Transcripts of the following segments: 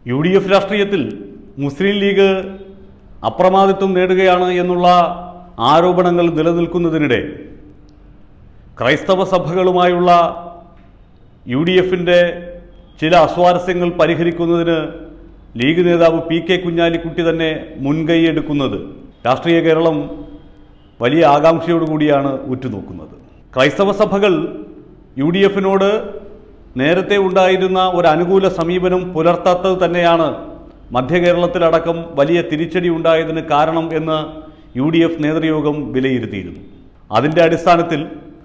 U D F രാഷ്ട്രീയത്തിൽ മുസ്ലിം league അപ്രമാദിത്വം നേടുകയാണ് എന്നുള്ള ആരോപണങ്ങൾ നിലനിൽക്കുന്നതിനിടെ ക്രൈസ്തവ സഭകളുമായുള്ള യു ഡി എഫിൻ്റെ ചില അസ്വാരസ്യങ്ങൾ പരിഹരിക്കുന്നതിന് ലീഗ് നേതാവ് പി കെ കുഞ്ഞാലിക്കുട്ടി തന്നെ മുൻകൈയെടുക്കുന്നത് രാഷ്ട്രീയ കേരളം വലിയ ആകാംക്ഷയോടുകൂടിയാണ് ഉറ്റുനോക്കുന്നത് ക്രൈസ്തവ സഭകൾ യു ഡി എഫിനോട് നേരത്തെ ഉണ്ടായിരുന്ന ഒരു അനുകൂല സമീപനം പുലർത്താത്തത് തന്നെയാണ് മധ്യ കേരളത്തിലടക്കം വലിയ തിരിച്ചടി ഉണ്ടായതിന് കാരണം എന്ന് യു ഡി എഫ് നേതൃയോഗം വിലയിരുത്തിയിരുന്നു അതിൻ്റെ അടിസ്ഥാനത്തിൽ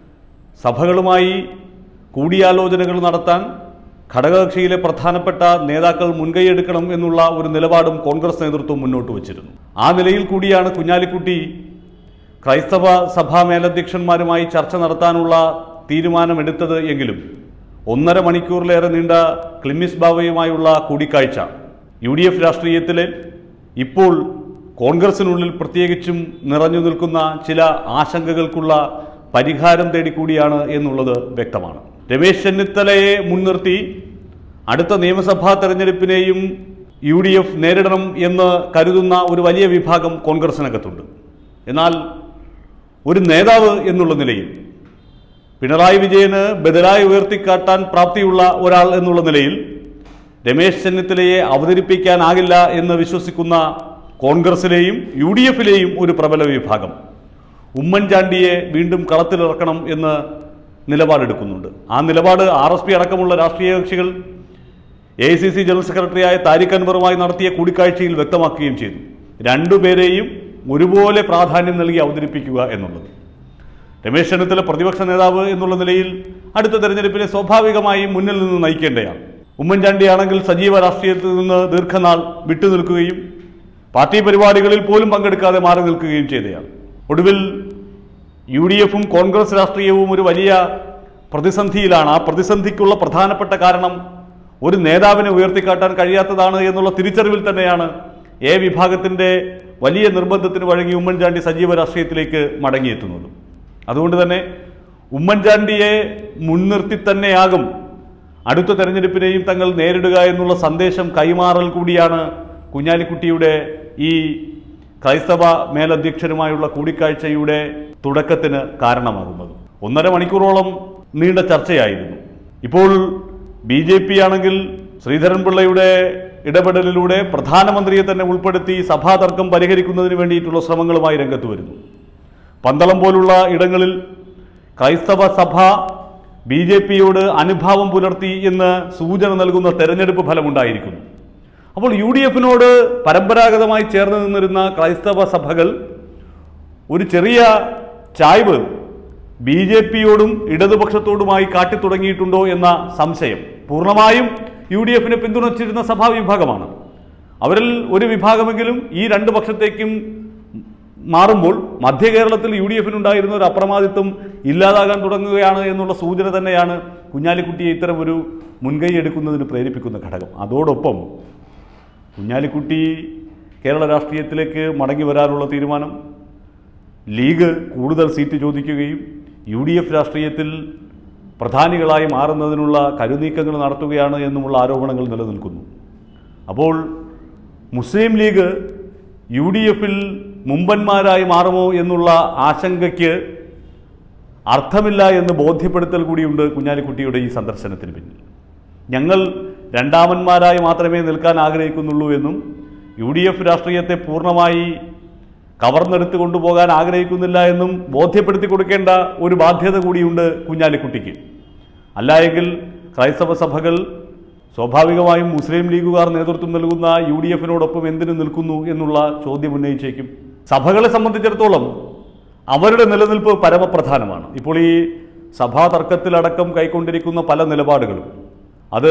സഭകളുമായി കൂടിയാലോചനകൾ നടത്താൻ ഘടകകക്ഷിയിലെ പ്രധാനപ്പെട്ട നേതാക്കൾ മുൻകൈയെടുക്കണം എന്നുള്ള ഒരു നിലപാടും കോൺഗ്രസ് നേതൃത്വം മുന്നോട്ട് വച്ചിരുന്നു ആ നിലയിൽ കൂടിയാണ് കുഞ്ഞാലിക്കുട്ടി ക്രൈസ്തവ സഭാ മേലധ്യക്ഷന്മാരുമായി ചർച്ച നടത്താനുള്ള തീരുമാനമെടുത്തത് എങ്കിലും ഒന്നര മണിക്കൂറിലേറെ നീണ്ട ക്ലിമ്മിസ് ബാവയുമായുള്ള കൂടിക്കാഴ്ച യു ഡി എഫ് രാഷ്ട്രീയത്തിലെ ഇപ്പോൾ കോൺഗ്രസിനുള്ളിൽ പ്രത്യേകിച്ചും നിറഞ്ഞു നിൽക്കുന്ന ചില ആശങ്കകൾക്കുള്ള പരിഹാരം തേടിക്കൂടിയാണ് എന്നുള്ളത് വ്യക്തമാണ് രമേശ് ചെന്നിത്തലയെ മുൻനിർത്തി അടുത്ത നിയമസഭാ തെരഞ്ഞെടുപ്പിനെയും യു ഡി എഫ് നേരിടണം എന്ന് കരുതുന്ന ഒരു വലിയ വിഭാഗം കോൺഗ്രസിനകത്തുണ്ട് എന്നാൽ ഒരു നേതാവ് എന്നുള്ള നിലയിൽ പിണറായി വിജയന് ബദലായി ഉയർത്തിക്കാട്ടാൻ പ്രാപ്തിയുള്ള ഒരാൾ എന്നുള്ള നിലയിൽ രമേശ് ചെന്നിത്തലയെ അവതരിപ്പിക്കാനാകില്ല എന്ന് വിശ്വസിക്കുന്ന കോൺഗ്രസിലെയും യു ഡി എഫിലെയും ഒരു പ്രബല വിഭാഗം ഉമ്മൻചാണ്ടിയെ വീണ്ടും കളത്തിലിറക്കണം എന്ന് നിലപാടെടുക്കുന്നുണ്ട് ആ നിലപാട് ആർ എസ് പി അടക്കമുള്ള രാഷ്ട്രീയ കക്ഷികൾ A I C C general സെക്രട്ടറിയായ താരിഖ് അൻവറുമായി നടത്തിയ കൂടിക്കാഴ്ചയിൽ വ്യക്തമാക്കുകയും ചെയ്തു രണ്ടുപേരെയും ഒരുപോലെ പ്രാധാന്യം നൽകി അവതരിപ്പിക്കുക എന്നുള്ളത് രമേശ് ചെന്നിത്തല പ്രതിപക്ഷ നേതാവ് എന്നുള്ള നിലയിൽ അടുത്ത തെരഞ്ഞെടുപ്പിനെ സ്വാഭാവികമായും മുന്നിൽ നിന്ന് നയിക്കേണ്ടയാണ് ഉമ്മൻചാണ്ടിയാണെങ്കിൽ സജീവ രാഷ്ട്രീയത്തിൽ നിന്ന് ദീർഘനാൾ വിട്ടുനിൽക്കുകയും പാർട്ടി പരിപാടികളിൽ പോലും പങ്കെടുക്കാതെ മാറി നിൽക്കുകയും ചെയ്തയാണ് ഒടുവിൽ യു ഡി എഫും കോൺഗ്രസ് രാഷ്ട്രീയവും ഒരു വലിയ പ്രതിസന്ധിയിലാണ് ആ പ്രതിസന്ധിക്കുള്ള പ്രധാനപ്പെട്ട കാരണം ഒരു നേതാവിനെ ഉയർത്തിക്കാട്ടാൻ കഴിയാത്തതാണ് എന്നുള്ള തിരിച്ചറിവിൽ തന്നെയാണ് എ വിഭാഗത്തിൻ്റെ വലിയ നിർബന്ധത്തിന് വഴങ്ങി ഉമ്മൻചാണ്ടി സജീവ രാഷ്ട്രീയത്തിലേക്ക് മടങ്ങിയെത്തുന്നത് അതുകൊണ്ട് തന്നെ ഉമ്മൻചാണ്ടിയെ മുൻനിർത്തി തന്നെയാകും അടുത്ത തെരഞ്ഞെടുപ്പിനെയും തങ്ങൾ നേരിടുക എന്നുള്ള സന്ദേശം കൈമാറൽ കൂടിയാണ് കുഞ്ഞാലിക്കുട്ടിയുടെ ഈ ക്രൈസ്തവ മേലധ്യക്ഷനുമായുള്ള കൂടിക്കാഴ്ചയുടെ തുടക്കത്തിന് കാരണമാകുന്നത് ഒന്നര മണിക്കൂറോളം നീണ്ട ചർച്ചയായിരുന്നു ഇപ്പോൾ ബി ജെ പി ആണെങ്കിൽ ശ്രീധരൻപിള്ളയുടെ ഇടപെടലിലൂടെ പ്രധാനമന്ത്രിയെ തന്നെ ഉൾപ്പെടുത്തി സഭാതർക്കം പരിഹരിക്കുന്നതിന് വേണ്ടിയിട്ടുള്ള ശ്രമങ്ങളുമായി രംഗത്ത് വരുന്നു പന്തളം പോലുള്ള ഇടങ്ങളിൽ ക്രൈസ്തവ സഭ ബി ജെ പിയോട് അനുഭാവം പുലർത്തി എന്ന് സൂചന നൽകുന്ന തെരഞ്ഞെടുപ്പ് ഫലമുണ്ടായിരിക്കുന്നു അപ്പോൾ യു ഡി എഫിനോട് പരമ്പരാഗതമായി ചേർന്ന് നിന്നിരുന്ന ക്രൈസ്തവ സഭകൾ ഒരു ചെറിയ ചായ്വ് ബി ജെ പിയോടും ഇടതുപക്ഷത്തോടുമായി കാട്ടിത്തുടങ്ങിയിട്ടുണ്ടോ എന്ന സംശയം പൂർണ്ണമായും യു ഡി എഫിനെ പിന്തുണച്ചിരുന്ന സഭാ വിഭാഗമാണ് അവരിൽ ഒരു വിഭാഗമെങ്കിലും ഈ രണ്ട് പക്ഷത്തേക്കും മാറുമ്പോൾ മധ്യ കേരളത്തിൽ യു ഡി എഫിനുണ്ടായിരുന്ന ഒരു അപ്രമാദിത്വം ഇല്ലാതാകാൻ തുടങ്ങുകയാണ് എന്നുള്ള സൂചന തന്നെയാണ് കുഞ്ഞാലിക്കുട്ടിയെ ഇത്തരം ഒരു മുൻകൈ എടുക്കുന്നതിന് പ്രേരിപ്പിക്കുന്ന ഘടകം അതോടൊപ്പം കുഞ്ഞാലിക്കുട്ടി കേരള രാഷ്ട്രീയത്തിലേക്ക് മടങ്ങി വരാനുള്ള തീരുമാനം ലീഗ് കൂടുതൽ സീറ്റ് ചോദിക്കുകയും യു ഡി എഫ് രാഷ്ട്രീയത്തിൽ പ്രധാനികളായി മാറുന്നതിനുള്ള കരുനീക്കങ്ങൾ നടത്തുകയാണ് എന്നുമുള്ള ആരോപണങ്ങൾ നിലനിൽക്കുന്നു അപ്പോൾ മുസ്ലിം ലീഗ് യു ഡി എഫിൽ മുമ്പന്മാരായി മാറുമോ എന്നുള്ള ആശങ്കയ്ക്ക് അർത്ഥമില്ല എന്ന് ബോധ്യപ്പെടുത്തൽ കൂടിയുണ്ട് കുഞ്ഞാലിക്കുട്ടിയുടെ ഈ സന്ദർശനത്തിന് പിന്നിൽ ഞങ്ങൾ രണ്ടാമന്മാരായി മാത്രമേ നിൽക്കാൻ ആഗ്രഹിക്കുന്നുള്ളൂ എന്നും യു ഡി എഫ് രാഷ്ട്രീയത്തെ പൂർണ്ണമായി കവർന്നെടുത്ത് കൊണ്ടുപോകാൻ ആഗ്രഹിക്കുന്നില്ല എന്നും ബോധ്യപ്പെടുത്തി കൊടുക്കേണ്ട ഒരു ബാധ്യത കൂടിയുണ്ട് കുഞ്ഞാലിക്കുട്ടിക്ക് അല്ലായെങ്കിൽ ക്രൈസ്തവ സഭകൾ സ്വാഭാവികമായും മുസ്ലിം ലീഗുകാർ നേതൃത്വം നൽകുന്ന യു ഡി എഫിനോടൊപ്പം എന്തിനു നിൽക്കുന്നു എന്നുള്ള ചോദ്യം ഉന്നയിച്ചേക്കും സഭകളെ സംബന്ധിച്ചിടത്തോളം അവരുടെ നിലനിൽപ്പ് പരമപ്രധാനമാണ് ഇപ്പോൾ ഈ സഭാ തർക്കത്തിലടക്കം കൈക്കൊണ്ടിരിക്കുന്ന പല നിലപാടുകളും അത്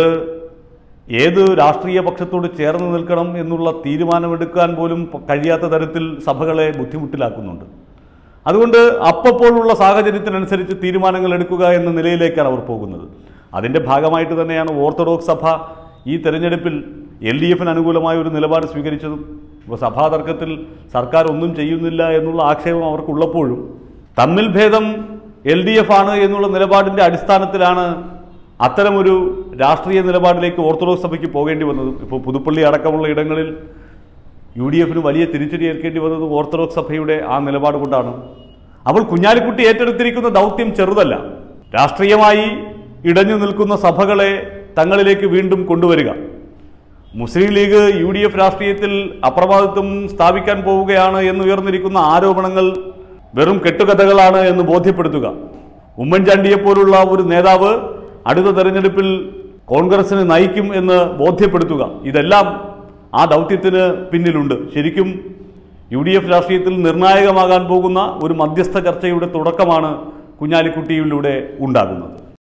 ഏത് രാഷ്ട്രീയ പക്ഷത്തോട് ചേർന്ന് നിൽക്കണം എന്നുള്ള തീരുമാനമെടുക്കാൻ പോലും പ- കഴിയാത്ത തരത്തിൽ സഭകളെ ബുദ്ധിമുട്ടിലാക്കുന്നുണ്ട് അതുകൊണ്ട് അപ്പപ്പോഴുള്ള സാഹചര്യത്തിനനുസരിച്ച് തീരുമാനങ്ങൾ എടുക്കുക എന്ന നിലയിലേക്കാണ് അവർ പോകുന്നത് അതിൻ്റെ ഭാഗമായിട്ട് തന്നെയാണ് ഓർത്തഡോക്സ് സഭ ഈ തെരഞ്ഞെടുപ്പിൽ എൽ ഡി എഫിന് അനുകൂലമായ ഒരു നിലപാട് സ്വീകരിച്ചതും ഇപ്പോൾ സഭാ തർക്കത്തിൽ സർക്കാർ ഒന്നും ചെയ്യുന്നില്ല എന്നുള്ള ആക്ഷേപം അവർക്കുള്ളപ്പോഴും തമ്മിൽ ഭേദം എൽ ഡി എഫ് ആണ് എന്നുള്ള നിലപാടിൻ്റെ അടിസ്ഥാനത്തിലാണ് അത്തരമൊരു രാഷ്ട്രീയ നിലപാടിലേക്ക് ഓർത്തഡോക്സ് സഭയ്ക്ക് പോകേണ്ടി വന്നത് ഇപ്പോൾ പുതുപ്പള്ളി അടക്കമുള്ള ഇടങ്ങളിൽ യു ഡി എഫിന് വലിയ തിരിച്ചടി ഏൽക്കേണ്ടി വന്നത് ഓർത്തഡോക്സ് സഭയുടെ ആ നിലപാട് കൊണ്ടാണ് അവൾ കുഞ്ഞാലിക്കുട്ടി ഏറ്റെടുത്തിരിക്കുന്ന ദൗത്യം ചെറുതല്ല രാഷ്ട്രീയമായി ഇടഞ്ഞു നിൽക്കുന്ന സഭകളെ തങ്ങളിലേക്ക് വീണ്ടും കൊണ്ടുവരിക Muslim League U D F രാഷ്ട്രീയത്തിൽ അപ്രമാദിത്വം സ്ഥാപിക്കാൻ പോവുകയാണ് എന്നുയർന്നിരിക്കുന്ന ആരോപണങ്ങൾ വെറും കെട്ടുകഥകളാണ് എന്ന് ബോധ്യപ്പെടുത്തുക ഉമ്മൻചാണ്ടിയെപ്പോലുള്ള ഒരു നേതാവ് അടുത്ത തെരഞ്ഞെടുപ്പിൽ കോൺഗ്രസിനെ നയിക്കും എന്ന് ബോധ്യപ്പെടുത്തുക ഇതെല്ലാം ആ ദൗത്യത്തിന് പിന്നിലുണ്ട് ശരിക്കും യു ഡി എഫ് രാഷ്ട്രീയത്തിൽ നിർണായകമാകാൻ പോകുന്ന ഒരു മധ്യസ്ഥ ചർച്ചയുടെ തുടക്കമാണ് കുഞ്ഞാലിക്കുട്ടിയിലൂടെ ഉണ്ടാകുന്നത്